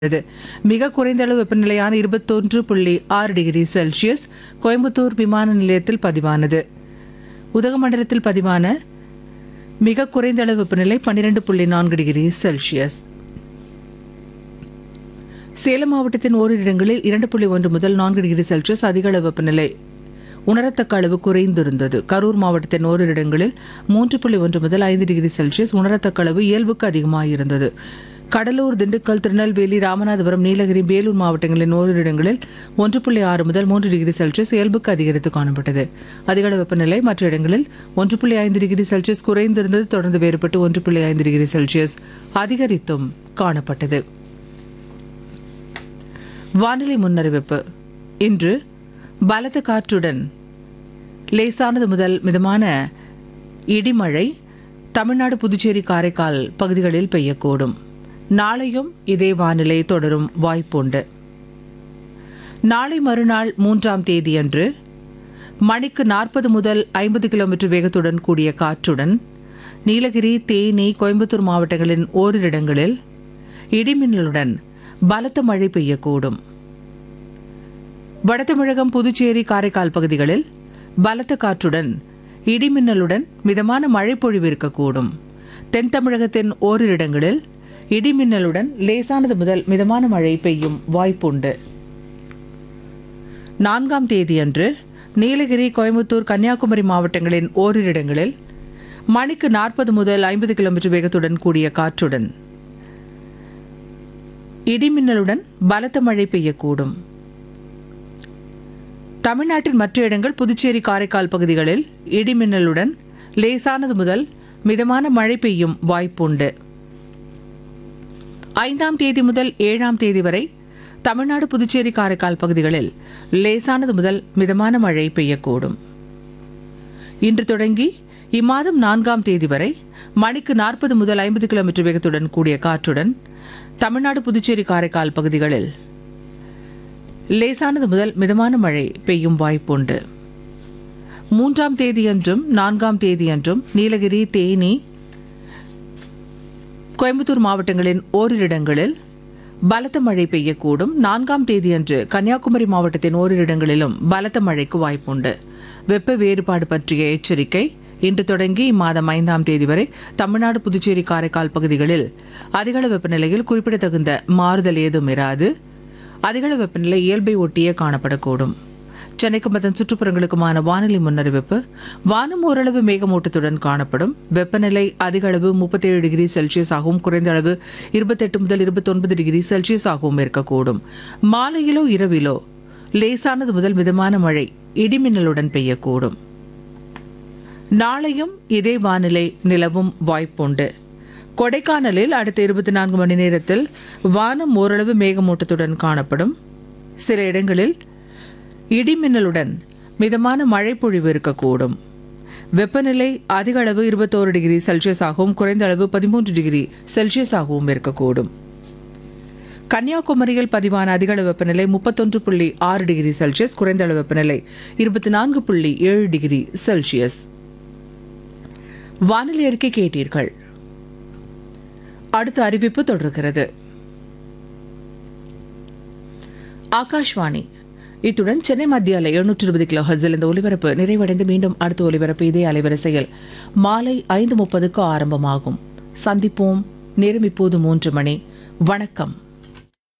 உள்ளது. மிக குறைந்த அளவு வெப்பநிலையான இருபத்தொன்று புள்ளி ஆறு டிகிரி செல்சியஸ் கோயம்புத்தூர் விமான நிலையத்தில் பதிவானது உதகமண்டலத்தில் பதிவான மிக குறைந்த அளவு வெப்பநிலை பன்னிரண்டு புள்ளி நான்கு டிகிரி செல்சியஸ் சேலம் மாவட்டத்தின் ஓரிரு இடங்களில் இரண்டு புள்ளி ஒன்று முதல் நான்கு டிகிரி செல்சியஸ் அதிக அளவு வெப்பநிலை உணரத்தக்க அளவு குறைந்திருந்தது கரூர் மாவட்டத்தின் ஓரிரு இடங்களில் மூன்று புள்ளி ஒன்று முதல் ஐந்து டிகிரி செல்சியஸ் உணரத்தக்க அளவு இயல்புக்கு அதிகமாக இருந்தது கடலூர் திண்டுக்கல் திருநெல்வேலி ராமநாதபுரம் நீலகிரி வேலூர் மாவட்டங்களின் ஓரிரு இடங்களில் ஒன்று புள்ளி ஆறு முதல் மூன்று டிகிரி செல்சியஸ் இயல்புக்கு அதிகரித்து காணப்பட்டது அதிக அளவு வெப்பநிலை மற்ற இடங்களில் ஒன்று புள்ளி ஐந்து டிகிரி செல்சியஸ் குறைந்திருந்தது தொடர்ந்து வேறுபட்டு ஒன்று புள்ளி ஐந்து டிகிரி செல்சியஸ் அதிகரித்தும் காணப்பட்டது வானிலை முன்னறிவிப்பு இன்று பலத்த காற்றுடன் லேசானது முதல் மிதமான இடிமழை தமிழ்நாடு புதுச்சேரி காரைக்கால் பகுதிகளில் பெய்யக்கூடும் நாளையும் இதே வானிலை தொடரும் வாய்ப்புண்டு நாளை மறுநாள் மூன்றாம் தேதியன்று மணிக்கு நாற்பது முதல் ஐம்பது கிலோமீட்டர் வேகத்துடன் கூடிய காற்றுடன் நீலகிரி தேனி கோயம்புத்தூர் மாவட்டங்களின் ஓரிரு இடங்களில் இடிமின்னலுடன் பலத்த மழை பெய்யக்கூடும் வடதமிழகம் புதுச்சேரி காரைக்கால் பகுதிகளில் பலத்த காற்றுடன் இடிமின்னலுடன் மிதமான மழை பொழிவு இருக்கக்கூடும் தென் தமிழகத்தின் ஓரிரு இடங்களில் இடிமின்னலுடன் லேசானது முதல் மிதமான மழை பெய்யும் வாய்ப்புண்டு நான்காம் தேதியன்று நீலகிரி கோயம்புத்தூர் கன்னியாகுமரி மாவட்டங்களின் ஓரிரு இடங்களில் மணிக்கு நாற்பது முதல் ஐம்பது கிலோமீட்டர் வேகத்துடன் கூடிய காற்றுடன் இடிமின்னலுடன் பலத்த மழை பெய்யக்கூடும் தமிழ்நாட்டின் மற்ற இடங்கள் புதுச்சேரி காரைக்கால் பகுதிகளில் இடிமின்னலுடன் லேசானது முதல் மிதமான மழை பெய்யும் வாய்ப்புண்டு ஐந்தாம் தேதி முதல் ஏழாம் தேதி வரை தமிழ்நாடு புதுச்சேரி காரைக்கால் பகுதிகளில் லேசானது முதல் மிதமான மழை பெய்யக்கூடும் இன்று தொடங்கி இம்மாதம் நான்காம் தேதி வரை மணிக்கு நாற்பது முதல் ஐம்பது கிலோமீட்டர் வேகத்துடன் கூடிய காற்றுடன் தமிழ்நாடு புதுச்சேரி காரைக்கால் பகுதிகளில் லேசானது முதல் மிதமான மழை பெய்யும் வாய்ப்புண்டு மூன்றாம் தேதியன்றும் நான்காம் தேதியன்றும் நீலகிரி தேனி கோயம்புத்தூர் மாவட்டங்களின் ஓரிரு இடங்களில் பலத்த மழை பெய்யக்கூடும் நான்காம் தேதியன்று கன்னியாகுமரி மாவட்டத்தின் ஓரிரு இடங்களிலும் பலத்த மழைக்கு வாய்ப்புண்டு வெப்ப வேறுபாடு பற்றிய எச்சரிக்கை இன்று தொடங்கி இம்மாதம் ஐந்தாம் தேதி வரை தமிழ்நாடு புதுச்சேரி காரைக்கால் பகுதிகளில் அதிகள வெப்பநிலையில் குறிப்பிடத்தகுந்த மாறுதல் ஏதும் இராது அதிகள வெப்பநிலை இயல்பை ஒட்டியே காணப்படக்கூடும் சென்னைக்கும் அதன் சுற்றுப்புறங்களுக்குமான வானிலை முன்னறிவிப்பு வானம் ஓரளவு மேகமூட்டத்துடன் காணப்படும் வெப்பநிலை அதிக அளவு முப்பத்தேழு டிகிரி செல்சியஸ் ஆகவும் குறைந்த அளவு இருபத்தெட்டு முதல் இருபத்தொன்பது டிகிரி செல்சியஸ் ஆகவும் இருக்கக்கூடும் மாலையிலோ இரவிலோ லேசானது முதல் மிதமான மழை இடிமின்னலுடன் பெய்யக்கூடும் நாளையும் இதே வானிலை நிலவும் வாய்ப்புண்டு கொடைக்கானலில் அடுத்த இருபத்தி நான்கு மணி நேரத்தில் வானம் ஓரளவு மேகமூட்டத்துடன் காணப்படும் சில இடங்களில் இடிமின்னலுடன் மிதமான மழை பொழிவு இருக்கக்கூடும் வெப்பநிலை அதிக அளவு இருபத்தோரு டிகிரி செல்சியஸ் ஆகவும் குறைந்த அளவு பதிமூன்று டிகிரி செல்சியஸ் ஆகவும் இருக்கக்கூடும் கன்னியாகுமரியில் பதிவான அதிக அளவு வெப்பநிலை முப்பத்தொன்று புள்ளி ஆறு டிகிரி செல்சியஸ் குறைந்த அளவு வெப்பநிலை இருபத்தி நான்கு புள்ளி ஏழு டிகிரி செல்சியஸ் வானிலை அறிக்கை கேட்டீர்கள் அடுத்த அறிவிப்பு தொடர்கிறது ஆகாஷ்வாணி இத்துடன் சென்னை மத்திய அலை எழுநூற்று இருபது கிலோ ஹர்ஸில் இந்த ஒலிபரப்பு நிறைவடைந்து மீண்டும் அடுத்த ஒலிபரப்பு இதே அலைவரிசையில் மாலை ஐந்து முப்பதுக்கு ஆரம்பமாகும் சந்திப்போம் நேரம் இப்போது மூன்று மணி வணக்கம்